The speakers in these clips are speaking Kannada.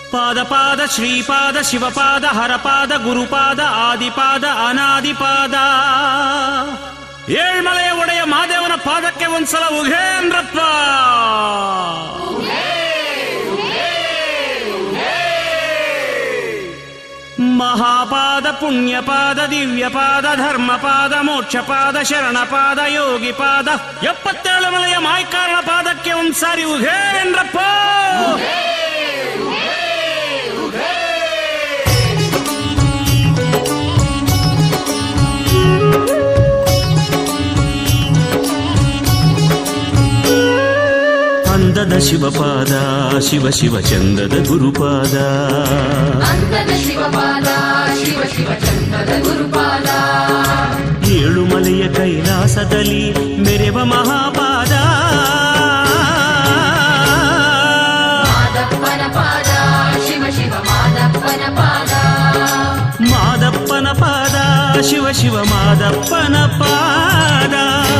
ಪಾದ ಪಾದ ಶ್ರೀಪಾದ ಶಿವಪಾದ ಹರಪಾದ ಗುರುಪಾದ ಆದಿಪಾದ ಅನಾದಿಪಾದ ಏಳ್ಮಲೆಯ ಒಡೆಯ ಮಾದೇವನ ಪಾದಕ್ಕೆ ಒಂದ್ಸಲ ಉಘೇಂದ್ರಪ್ಪ ಮಹಾಪಾದ ಪುಣ್ಯಪಾದ ದಿವ್ಯಪಾದ ಧರ್ಮಪಾದ ಮೋಕ್ಷಪಾದ ಶರಣಪಾದ ಯೋಗಿಪಾದ ಎಪ್ಪತ್ತೇಳು ಮಲೆಯ ಮಾಯ್ಕಾರಣ ಪಾದಕ್ಕೆ ಒಂದ್ಸಾರಿ ಉಘೇಂದ್ರಪ್ಪ ಅಂದದ ಶಿವಪಾದ ಶಿವ ಶಿವ ಚಂದದ ಗುರುಪಾದ ಅಂದದ ಶಿವಪಾದ ಶಿವ ಶಿವ ಚಂದದ ಗುರುಪಾದ ಏಳುಮಲೆಯ ಕೈಲಾಸದಲ್ಲಿ ಮೆರೆವ ಮಹಾಪಾದ ಮಾದಪ್ಪನ ಪಾದ ಶಿವ ಶಿವ ಮಾದಪ್ಪನ ಪಾದ ಮಾದಪ್ಪನ ಪಾದ ಶಿವ ಶಿವ ಮಾದಪ್ಪನ ಪಾದ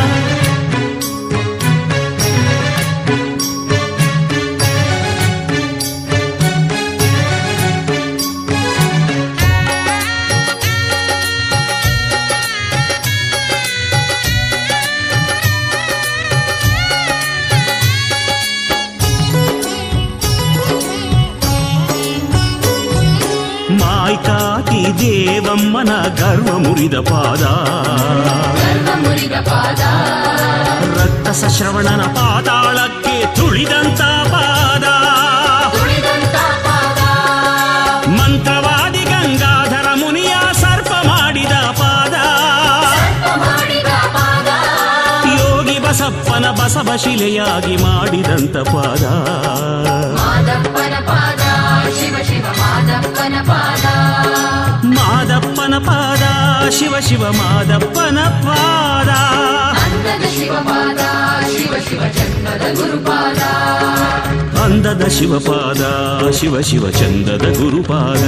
ಮಾಯ್ಕಾಕಿ ದೇವಮ್ಮನ ಗರ್ವ ಮುರಿದ ಪಾದ ಗರ್ವ ಮುರಿದ ಪಾದ ರಕ್ತ ಸಶ್ರವಣನ ಪಾತಾಳಕ್ಕೆ ತುಳಿದಂತ ಪಾದ ತುಳಿದಂತ ಪಾದ ಮಂತ್ರವಾದಿ ಗಂಗಾಧರ ಮುನಿಯ ಸರ್ಪ ಮಾಡಿದ ಪಾದ ಸರ್ಪ ಮಾಡಿದ ಪಾದ ಯೋಗಿ ಬಸಪ್ಪನ ಬಸವ ಶಿಲೆಯಾಗಿ ಮಾಡಿದಂತ ಪಾದ ಮಾದಪ್ಪನ ಪಾದ ಶಿವ ಶಿವ ಮಾದಪ್ಪನ ಪಾದ ಮಾದಪ್ಪನ ಪಾದ ಶಿವ ಶಿವ ಮಾದಪ್ಪನ ಪಾದ ಅಂದದ ಶಿವಪಾದ ಶಿವ ಶಿವ ಚಂದದ ಗುರುಪಾದ ಅಂದದ ಶಿವಪಾದ ಶಿವ ಶಿವ ಚಂದದ ಗುರುಪಾದ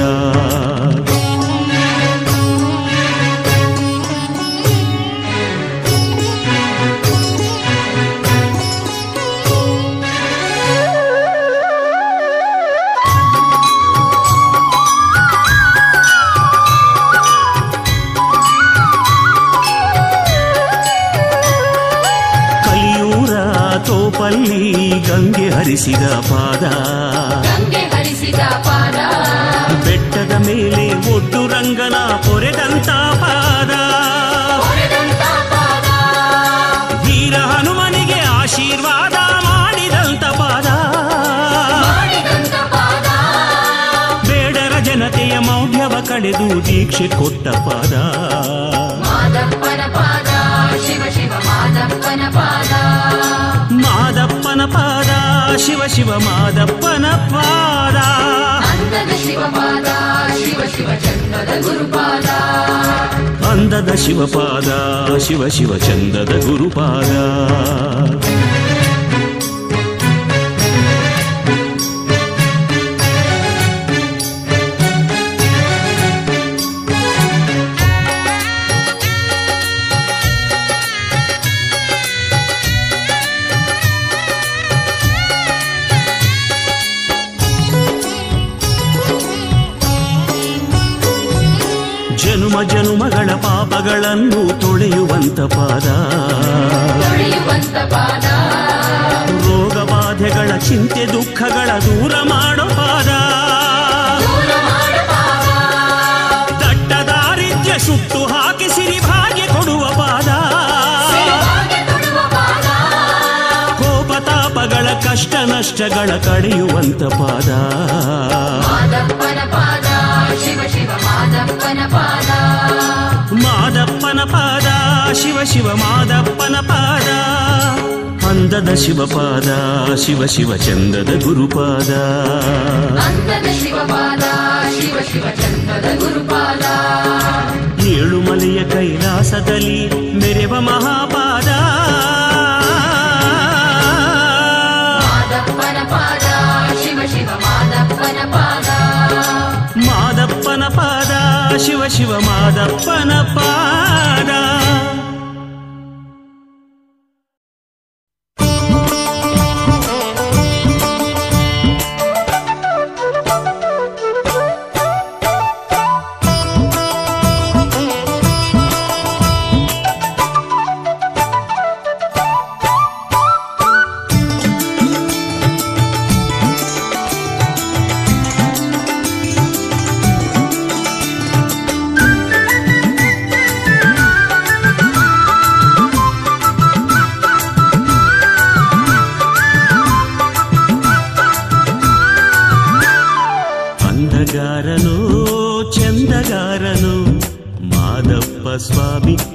ಕಲಿಯೂರ ತೋಪಲ್ಲಿ ಗಂಗೆ ಹರಿಸಿದ ಪಾದ ಗಂಗೆ ಹರಿಸಿದ ಪಾದ ಬೆಟ್ಟದ ಮೇಲೆ ಒಡ್ಡು ರಂಗನ ಪೊರೆದಂತ ಪಾದ ಹೊರೆದಂತ ಪಾದ ವೀರ ಹನುಮನಿಗೆ ಆಶೀರ್ವಾದ ಮಾಡಿದಂತ ಪಾದ ಮಾಡಿದಂತ ಪಾದ ಬೇಡರ ಜನತೆಯ ಮೌಢ್ಯವ ಕಳೆದು ದೀಕ್ಷೆ ಕೊಟ್ಟ ಪಾದ ಮಾದಪ್ಪನ ಪಾದ ಶಿವ ಶಿವ ಮಾದಪ್ಪನ ಪಾದ ಮಾದಪ್ಪನ ಪಾದ ಶಿವ ಶಿವ ಮಾದಪ್ಪನ ಪಾದ ಅಂದದ ಶಿವಪಾದ ಶಿವ ಶಿವ ಚಂದದ ಗುರುಪಾದ ಅಂದದ ಶಿವಪಾದ ಶಿವ ಶಿವ ಚಂದದ ಗುರುಪಾದ ಜನುಮ ಜನುಮಗಳ ಪಾಪಗಳನ್ನು ತೊಳೆಯುವಂತ ಪಾದ ತೊಳೆಯುವಂತ ಪಾದ ರೋಗ ಬಾಧೆಗಳ ಚಿಂತೆ ದುಃಖಗಳ ದೂರ ಮಾಡೋ ಪಾದ ದೂರ ಮಾಡು ಪಾದ ದಟ್ಟ ದಾರಿದ್ರ್ಯ ಸುಟ್ಟು ಹಾಕಿ ಸಿರಿ ಭಾಗ್ಯ ಕೊಡುವ ಪಾದ ಸಿರಿಭಾಗ್ಯ ಕೊಡುವ ಪಾದ ಕೋಪ ತಾಪಗಳ ಕಷ್ಟ ನಷ್ಟಗಳ ಕಳೆಯುವಂತ ಪಾದ ಮಾದಪ್ಪನ ಪಾದ ಶಿವ ಶಿವ ಮಾದಪ್ಪನ ಪಾದ ಮಾದಪ್ಪನ ಪಾದ ಶಿವ ಶಿವ ಮಾದಪ್ಪನ ಪಾದ ಅಂದದ ಶಿವಪಾದ ಶಿವ ಶಿವ ಚಂದದ ಗುರುಪಾದ ಅಂದದ ಶಿವಪಾದ ಶಿವ ಶಿವ ಚಂದದ ಗುರುಪಾದ ಏಳುಮಲೆಯ ಕೈಲಾಸದಲ್ಲಿ ಮೆರೆವ ಮಹಾಪಾದ ಮಾದಪ್ಪನ ಪಾದ ಶಿವ ಶಿವ ಮಾದಪ್ಪನ ಪಾದ ಮಾದಪ್ಪನ ಪಾದ ಶಿವ ಶಿವ ಮಾದಪ್ಪನ ಪಾದ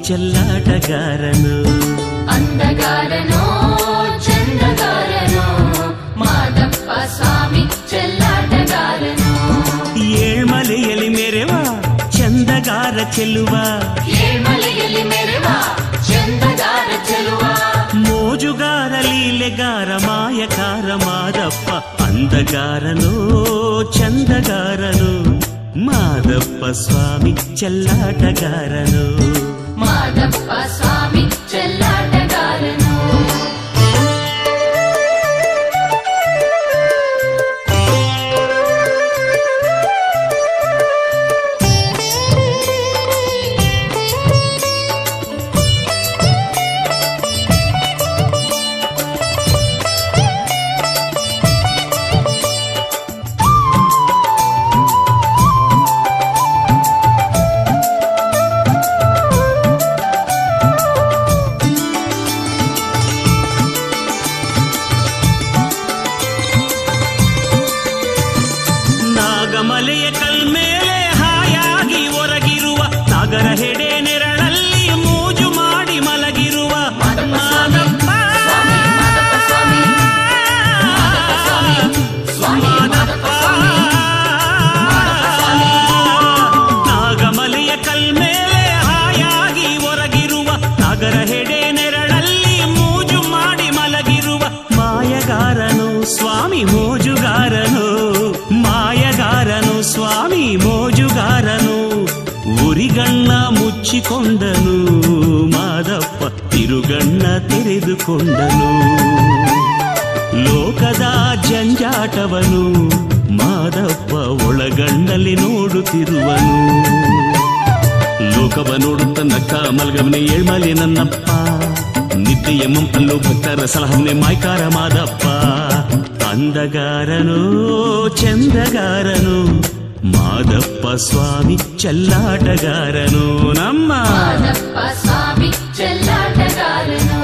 ಚೆಲ್ಲಾಟಗಾರನು అందగారనో చందగారనో మాదప్ప స్వామి చెల్లాటగారనో ಏಳ್ಮಲೆಯಲ್ಲಿ ಮೆರೆವ ಚಂದಗಾರ ಚೆಲ್ಲುವ ఏమలయలి మెరవా చందగార చెలువా ಮೋಜುಗಾರ ಲೀಲೆಗಾರ ಮಾಯಕಾರ ಮಾದಪ್ಪ ಅಂದಗಾರನು ಚಂದಗಾರನು ಮಾದಪ್ಪ ಸ್ವಾಮಿ ಚೆಲ್ಲಾಟಗಾರನು మాదప్ప స్వామి చెల్లాటగారనో ನಾಗಮಲೆಯ ಕಲ್ಮೇಲೆ ಹಾಯಾಗಿ ಹೊರಗಿರುವ ನಾಗರ ಹೆಡೆ ನೆರಳಲ್ಲಿ ಮೂಜು ಮಾಡಿ ಮಲಗಿರುವ ಮಾದಪ್ಪ స్వామి మాదప్ప స్వామి మాదప్ప స్వామి స్వామి మాదప్ప స్వామి ನಾಗಮಲೆಯ ಕಲ್ಮೇಲೆ ಹಾಯಾಗಿ ಹೊರಗಿರುವ ನಾಗರ ಹೆಡೆ ನೆರಳಲ್ಲಿ ಮೂಜು ಮಾಡಿ ಮಲಗಿರುವ ಮಾಯಗಾರನು ಸ್ವಾಮಿ ಮೋಜುಗಾರನು ಮಾಯಗಾರನು ಸ್ವಾಮಿ ಮೋಜುಗಾರನು ಉರಿಗಣ್ಣ ಮುಚ್ಚಿಕೊಂಡನು ಮಾದಪ್ಪ ತಿರುಗಣ್ಣ ತೆರೆದುಕೊಂಡನು ಲೋಕದ ಜಂಜಾಟವನು ಮಾದಪ್ಪ ಒಳಗಣ್ಣಲ್ಲಿ ನೋಡುತ್ತಿರುವನು ಲೋಕವ ನೋಡುತ್ತ ನಕ್ಕ ಮಲ್ಗವನೆ ಏಳ್ಮಲೆ ನನ್ನಪ್ಪ ನಿದ್ದೆಯ ಮಂಪಲ್ಲು ಭಕ್ತರ ಸಲಹವನೆ ಮಾಯ್ಕಾರ ಮಾದಪ್ಪ ಅಂದಗಾರನು ಚಂದಗಾರನು ಮಾದಪ್ಪ ಸ್ವಾಮಿ ಚೆಲ್ಲಾಟಗಾರನು ನಮ್ಮ మాదప్ప స్వామి చెల్లాటగారనో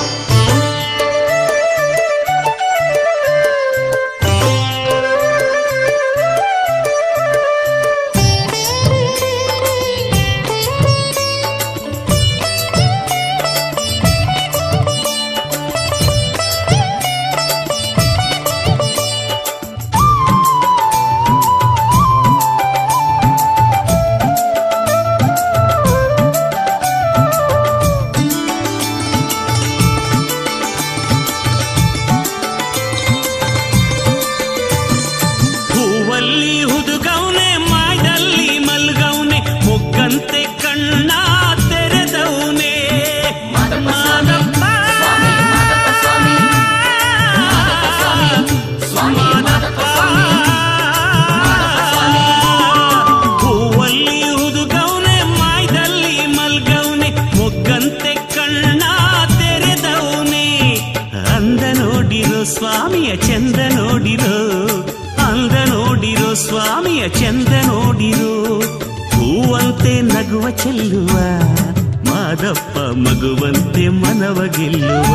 ಹೂವಲ್ಲಿ ಹುದುಗೌನೆ ಮಾಯದಲ್ಲಿ ಮಲ್ಗೌನೆ ಮೊಗ್ಗಂತೆ ಕಣ್ಣ ತೆರೆದೌನೆ ಮಾದಪ್ಪ ಸ್ವಾಮಿ ಸ್ವಾಮಿ ಮಾದಪ್ಪ ಸ್ವಾಮಿ ಮಾದಪ್ಪ ಸ್ವಾಮಿ ಸ್ವಾಮಿ ಮಾದಪ್ಪ ಸ್ವಾಮಿ ಮಾದಪ್ಪ ಸ್ವಾಮಿ ಹೂವಲ್ಲಿ ಹುದುಗೌನೆ ಮಾಯದಲ್ಲಿ ಮಲ್ಗೌನೆ ಮೊಗ್ಗಂತೆ ಕಣ್ಣ ತೆರೆದೌನೆ ಅಂದ ನೋಡಿರೋ ಸ್ವಾಮಿಯ ಚಂದ ನೋಡಿರೋ ಅಂದ ನೋಡಿರೋ ಸ್ವಾಮಿಯ ಚಂದ ನೋಡಿರೋ ಹೂವಂತೆ ನಗುವ ಚೆಲ್ಲುವ ಮಾದಪ್ಪ ಮಗುವಂತೆ ಮನವ ಗೆಲ್ಲುವ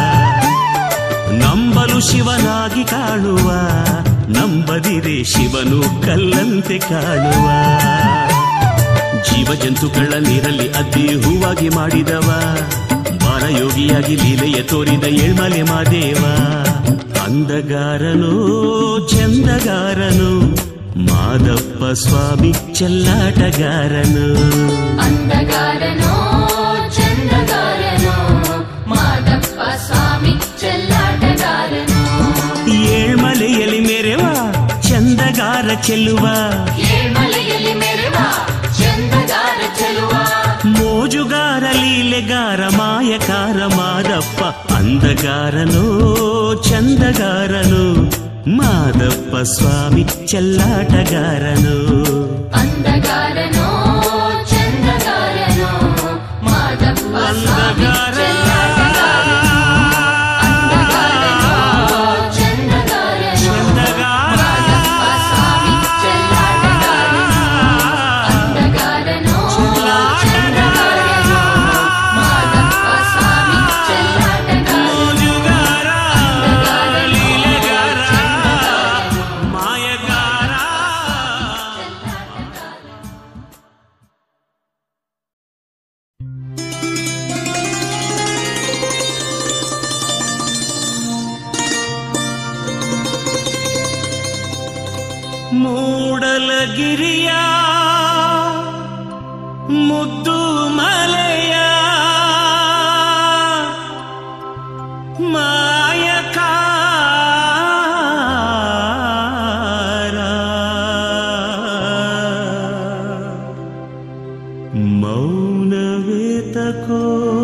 ನಂಬಲು ಶಿವನಾಗಿ ಕಾಣುವ ನಂಬದಿರೆ ಶಿವನು ಕಲ್ಲಂತೆ ಕಾಣುವ ಜೀವ ಜಂತುಗಳ ನೀರಲ್ಲಿ ಅದ್ದಿ ಹೂವಾಗಿ ಮಾಡಿದವ ಬಾಲಯೋಗಿಯಾಗಿ ಲೀಲೆಯ ತೋರಿದ ಏಳ್ಮಲೆ ಮಾದೇವ ಅಂದಗಾರನು ಚಂದಗಾರನು ಮಾದಪ್ಪ ಸ್ವಾಮಿ ಚೆಲ್ಲಾಟಗಾರನು అందగారనో చందగారనో మాదప్ప స్వామి చెల్లాటగారనో ಏಳ್ಮಲೆಯಲ್ಲಿ ಮೆರೆವ ಚಂದಗಾರ ಚೆಲ್ಲುವ ఏమలయలి మెరవా చందగార చెలువా ಮೋಜುಗಾರ ಲೀಲೆಗಾರ ಮಾಯಕಾರ ಮಾದಪ್ಪ ಅಂದಗಾರನು ಚಂದಗಾರನು ಮಾದಪ್ಪ ಸ್ವಾಮಿ ಚೆಲ್ಲಾಟಗಾರನು అందగారనో చందగారనో మాదప్ప స్వామి ಅಂದಗಾರ ಮಂಗಲಗಿರಿಯ ಮುದ್ದು ಮಲೆಯ ಮಾಯಕಾರ ಮೌನವೇತಕೋ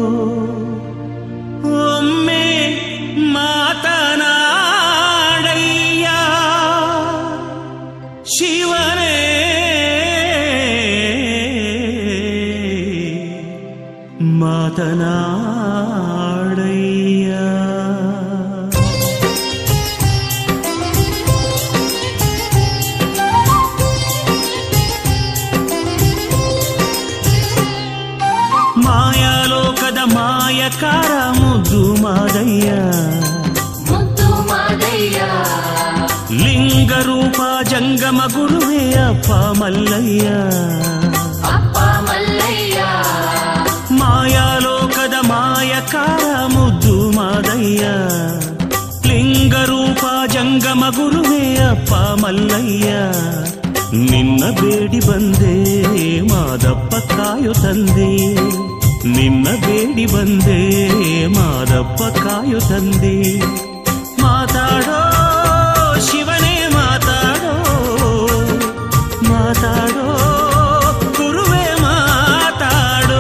ಒಮ್ಮೆ ಮಾತನಾಡಯ್ಯ ಶಿವನೇ ಮಾತನಾಡಯ್ಯ ಮಾಯಾಲೋಕದ ಮಾಯಕಾರ ಮುದ್ದು ಮಾದಯ್ಯ ಮುದ್ದು ಮಾದಯ್ಯ ಲಿಂಗರೂಪ ಜಂಗಮ ಗುರುವೇ ಅಪ್ಪ ಮಲ್ಲಯ್ಯ ಅಪ್ಪ ಮಲ್ಲಯ್ಯ ಮಾಯಾಲೋಕದ ಮಾಯಕಾರ ಮುದ್ದು ಮಾದಯ್ಯ ಲಿಂಗರೂಪ ಜಂಗಮ ಗುರುವೇ ಅಪ್ಪ ಮಲ್ಲಯ್ಯ ನಿನ್ನ ಬೇಡಿ ಬಂದೆ ಮಾದಪ್ಪ ಕಾಯು ತಂದೆ ನಿನ್ನ ಬೇಡಿ ಬಂದೆ ಮಾದಪ್ಪ ಕಾಯು ತಂದೆ ಮಾತಾಡೋ ಶಿವನೇ ಮಾತಾಡೋ ಮಾತಾಡೋ ಗುರುವೇ ಮಾತಾಡೋ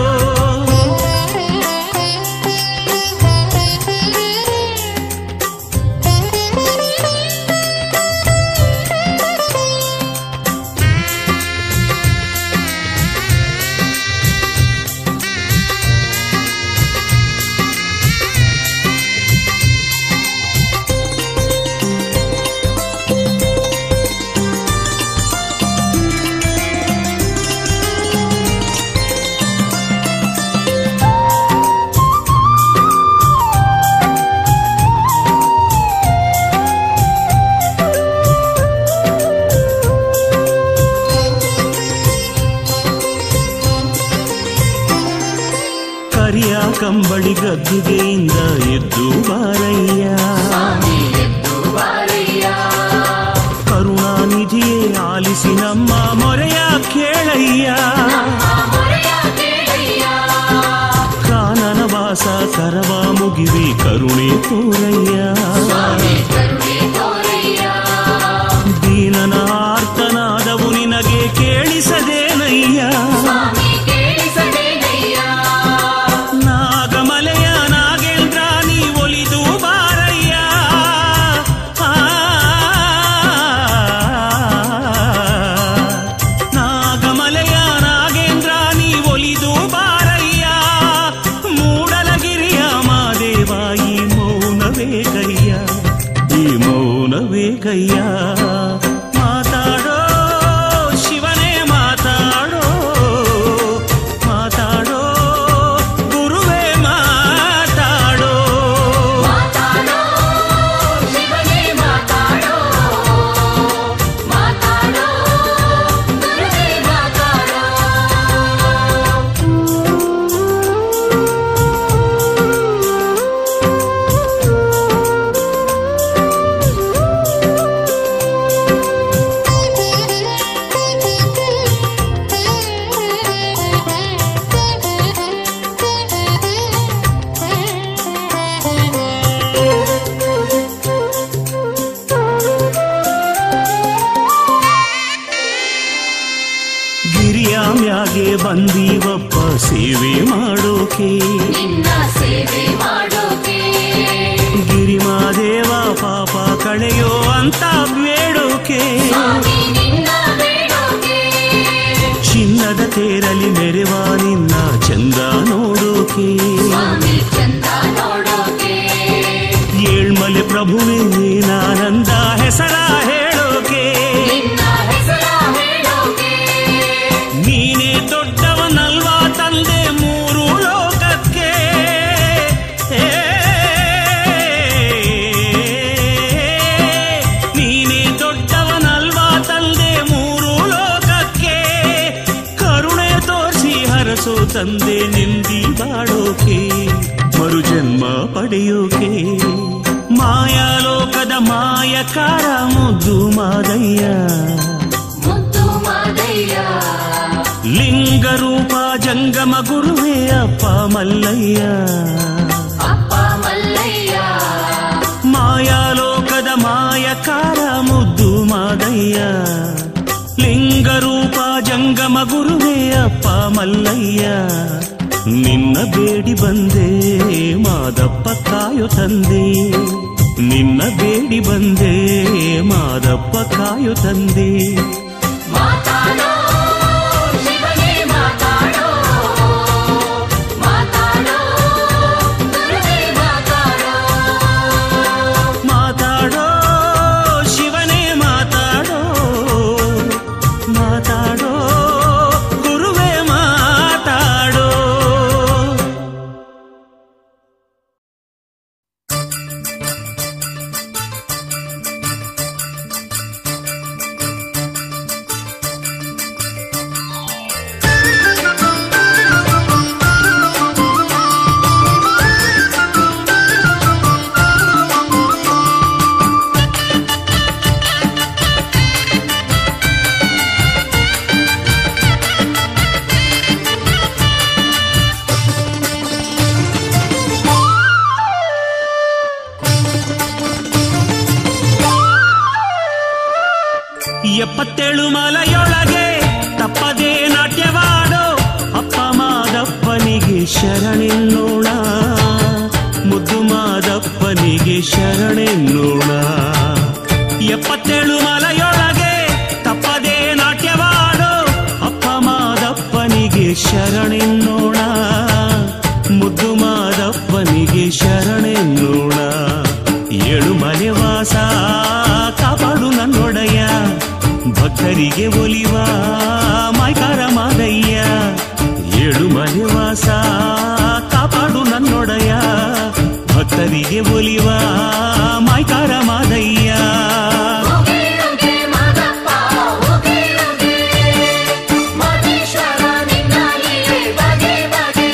ಕರಿಯ ಕಂಬಳಿ ಗದ್ದುಗೆಯಿಂದ ಎದ್ದು ಬಾರಯ್ಯ ಸ್ವಾಮಿ ಎದ್ದು ಬಾರಯ್ಯ ಕರುಣಾನಿಧಿಯೇ ಆಲಿಸಿ ನಮ್ಮ ಮೊರೆಯ ಕೇಳಯ್ಯ ಆ ಮೊರೆಯ ಕೇಳಯ್ಯ ಕಾನನ ವಾಸ ಕರವ ಮುಗಿವಿ ಕರುಣೆ ತೋರಯ್ಯ ಸ್ವಾಮಿ ಕರುಣೆ ತೋರಯ್ಯ ದೀನನ ಆರ್ತನಾದವು ನಿನಗೆ ಕೇಳಿಸದೇನಯ್ಯ ಸ್ವಾಮಿ ಕೇಳಿಸದೇನಯ್ಯ ನಾಗಮಲೆಯ ನಾಗೇಂದ್ರ ನೀ ಒಲಿದು ಬಾರಯ್ಯ ಆ, ನಾಗಮಲೆಯ ನಾಗೇಂದ್ರ ನೀ ಒಲಿದು ಬಾರಯ್ಯ ಮೂಡಲಗಿರಿಯ ಮಾದೇವ ಈ ಮೌನವೇ ಕಯ್ಯ ಈ ಮೌನವೇ ಕಯ್ಯ ಮಾತಾಡೋ ಶಿವನೇ ಮಾತಾಡೋ ಮಾತಾಡೋ ಗುರುವೇ ಮಾತಾಡೋ ಮಾತಾಡೋ ಶಿವನೇ ಮಾತಾಡೋ ಮಾತಾಡೋ ಗುರುವೇ ಮಾತಾಡೋ ಗಿರಿಯ ಮ್ಯಾಗೆ ಬಂದೀವಪ್ಪ ಸೇವೆ ಮಾಡೋಕೆ ನಿನ್ನ ಸೇವೆ ಮಾಡೋಕೆ ಗಿರಿಮಾದೇವ ಪಾಪ ಕಳೆಯೋ ಅಂತ ಬೇಡೋಕೆ ಸ್ವಾಮಿ ನಿನ್ನ ಬೇಡೋಕೆ ಚಿನ್ನದ ತೇರಲಿ ಮೆರೆವ ನಿನ್ನ ಚಂದ ನೋಡೋಕೆ ಸ್ವಾಮಿ ಚಂದ ನೋಡೋಕೆ ಏಳ್ಮಲೆ ಪ್ರಭುವೇ ನಾನಂದ ಹೆಸರ ಹೇಳೋಕೆ ನಿನ್ನ ಹೆಸರ ಹೇಳೋಕೆ ನೀನೇ ದೊಡ್ಡವನಲ್ವಾ ತಂದೆ ಮೂರು ಲೋಕಕ್ಕೆ ಏ, ನೀನೇ ದೊಡ್ಡವನಲ್ವಾ ತಂದೆ ಮೂರು ಲೋಕಕ್ಕೆ ಕರುಣೆ ತೋರಿಸಿ ಹರಸೋ ತಂದೆ ನಿಂದಿ ಬಾಳೋಕೆ ಮರುಜನ್ಮ ಪಡೆಯೋಕೆ ಮಾಯಾಲೋಕದ ಮಾಯಕಾರ ಮುದ್ದು ಮಾದಯ್ಯ ಲಿಂಗರೂಪ ಜಂಗಮ ಗುರುವೇ ಅಪ್ಪ ಮಲ್ಲಯ್ಯ ಅಪ್ಪ ಮಲ್ಲಯ್ಯ ಮಾಯಾಲೋಕದ ಮಾಯಕಾರ ಮುದ್ದು ಮಾದಯ್ಯ ಲಿಂಗರೂಪ ಜಂಗಮ ಗುರುವೇ ಅಪ್ಪ ಮಲ್ಲಯ್ಯ ನಿನ್ನ ಬೇಡಿ ಬಂದೆ ಮಾದಪ್ಪ ಕಾಯು ತಂದೆ ನಿನ್ನ ಬೇಡಿ ಬಂದೆ ಮಾದಪ್ಪ ಕಾಯು ತಂದೆ ಮಾತಾಡೋ ಶಿವನೇ ಮಾತಾಡೋ ಮಾತಾಡೋ ಗುರುವೇ ಮಾತಾಡೋ ಮಾತಾಡೋ ಶಿವನೇ ಮಾತಾಡೋ ಮಾತಾಡೋ ಗುರುವೇ ಮಾತಾಡೋ ಎಪ್ಪತ್ತೇಳು ಮಲೆಯೊಳಗೆ ತಪ್ಪದೇ ನಾಟ್ಯವಾಡೋ ಅಪ್ಪ ಮಾದಪ್ಪನಿಗೆ ಶರಣೆನ್ನೋಣ ಮುದ್ದು ಮಾದಪ್ಪನಿಗೆ ಶರಣೆನ್ನೋಣ ಎಪ್ಪತ್ತೇಳು ಮಲೆಯೊಳಗೆ ತಪ್ಪದೇ ನಾಟ್ಯವಾಡೋ ಅಪ್ಪ ಮಾದಪ್ಪನಿಗೆ ಶರಣೆನ್ನೋಣ ಮುದ್ದು ಮಾದಪ್ಪನಿಗೆ ಶರಣೆನ್ನೋಣ ಏಳು ಮನೆ ವಾಸ ಕಾಪಾಡು ನನ್ನೊಡೆಯ ಭಕ್ತರಿಗೆ ಒಲಿವ ಮಾಯ್ಕಾರ ಮಾದಯ್ಯ ಏಳು ಮನೆ ವಾಸ ಕಾಪಾಡು ನನ್ನೊಡೆಯ ಭಕ್ತರಿಗೆ ಒಲಿವ ಮಾಯ್ಕಾರ ಮಾದಯ್ಯ ಹೋಗೆ ಹೋಗೆ ಮಾದಪ್ಪ ಹೋಗೆ ಹೋಗೆ ಮಾದೇಶ್ವರ ನಿನ್ನ ಲೀಲೆ ಬಗೆ ಬಗೆ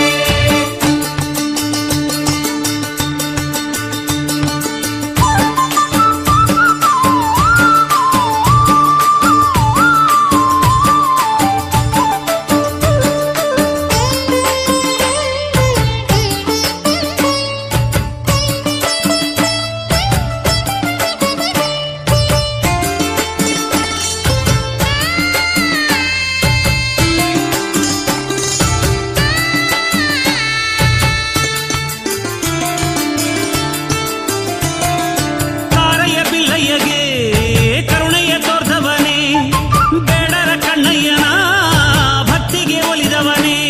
ತಾರಯ್ಯ ಬಿಲ್ಲಯ್ಯಗೆ ಕರುಣೆಯ ತೋರ್ದವನೇ ಬೇಡರ ಕಣ್ಣಯ್ಯನ ಭಕ್ತಿಗೆ ಒಲಿದವನೇ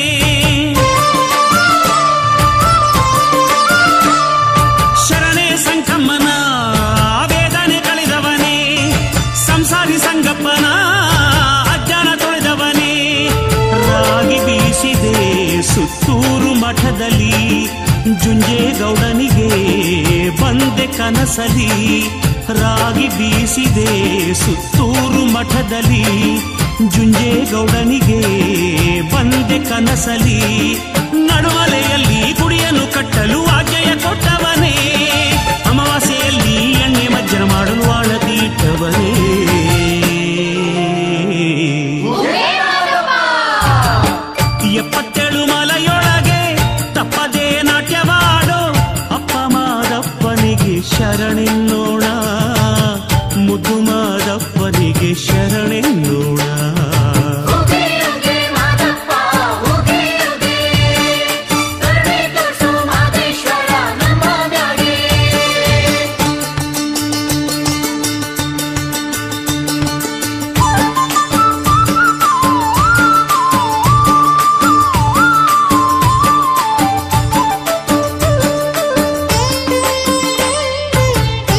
ಶರಣೆ ಸಂಕಮ್ಮನ ವೇದನೆ ಕಳೆದವನೇ ಸಂಸಾರಿ ಸಂಗಪ್ಪನ ಅಜ್ಞಾನ ತೊಳೆದವನೇ ರಾಗಿ ಬೀಸಿದೆ ಸುತ್ತೂರು ಮಠದಲ್ಲಿ ಜುಂಜೇಗೌಡನಿಗೆ ಬಂದೆ ಕನಸಲಿ ರಾಗಿ ಬೀಸಿದೆ ಸುತ್ತೂರು ಮಠದಲ್ಲಿ ಜುಂಜೇಗೌಡನಿಗೆ ಬಂದೆ ಕನಸಲಿ ನಡುವಲೆಯಲ್ಲಿ ಗುಡಿಯನ್ನು ಕಟ್ಟಲು ಆಜ್ಞೆಯ ಕೊಟ್ಟವನೇ ಅಮಾವಾಸ್ಯೆಯಲ್ಲಿ ಎಣ್ಣೆ ಮಜ್ಜನ ಮಾಡಲು ಆಳತಿ ಇಟ್ಟವನೇ ಹೋಗೆ ಮಾದಪ್ಪ ಎಪ್ಪತ್ತೇಳು ಮಲೆಯೊಳಗೆ ತಪ್ಪದೇ ನಾಟ್ಯವಾಡೋ ಅಪ್ಪ ಮಾದಪ್ಪನಿಗೆ ಶರಣೆನ್ನೋಣ ಮುದ್ದು ಮಾದಪ್ಪನಿಗೆ ಶರಣೆನ್ನೋಣ ಹೋಗೆ ಹೋಗೆ ಮಾದಪ್ಪ ಹೋಗೆ ಹೋಗೆ ಕರುಣೆ ತೋರ್ಸು ಮಾದೇಶ್ವರ ನಮ್ಮ ಮ್ಯಾಗೆ Thank you.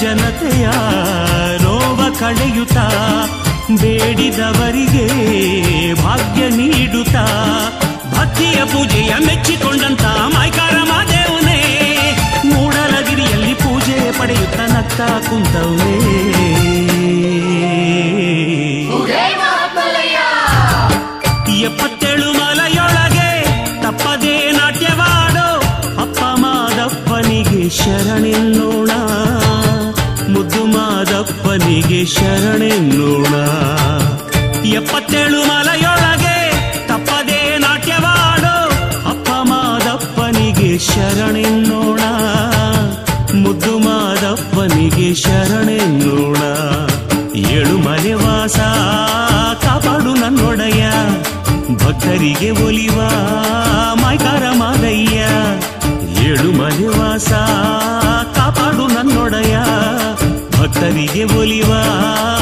ಜನತೆಯ ನೋವ ಕಳೆಯುತ್ತಾ ಬೇಡಿದವರಿಗೆ ಭಾಗ್ಯ ನೀಡುತ್ತಾ ಭಕ್ತಿಯ ಪೂಜೆಯ ಮೆಚ್ಚಿಕೊಂಡಂತ ಮಾಯ್ಕಾರ ಮಾದೇವನೇ ಮೂಡಲಗಿರಿಯಲ್ಲಿ ಪೂಜೆ ಪಡೆಯುತ್ತ ನಕ್ಕ ಕುಂತವನೇ ಉಗೇ ಮಹಾಮಲಯ್ಯ ಎಪ್ಪತ್ತೇಳು ಮಲೆಯೊಳಗೆ ತಪ್ಪದೇ ನಾಟ್ಯವಾಡೋ ಅಪ್ಪ ಮಾದಪ್ಪನಿಗೆ ಶರಣೆನ್ನೋಣ ಮುದ್ದು ಮಾದಪ್ಪನಿಗೆ ಶರಣೆನ್ನೋಣ ಎಪ್ಪತ್ತೇಳು ಮಲೆಯೊಳಗೆ ತಪ್ಪದೇ ನಾಟ್ಯವಾಡೋ ಅಪ್ಪ ಮಾದಪ್ಪನಿಗೆ ಶರಣೆನ್ನೋಣ ಮುದ್ದು ಮಾದಪ್ಪನಿಗೆ ಶರಣೆನ್ನೋಣ ಏಳು ಮಲೆ ವಾಸ ಕಾಪಾಡು ನನ್ನೊಡೆಯ ಭಕ್ತರಿಗೆ ಒಲಿವ ಮಾಯ್ಕಾರ ಮಾದಯ್ಯ ಏಳು ಮಲೆ ವಾಸ ಕಾಪಾಡು ನನ್ನೊಡೆಯ ಭಕ್ತರಿಗೆ ಒಲಿವ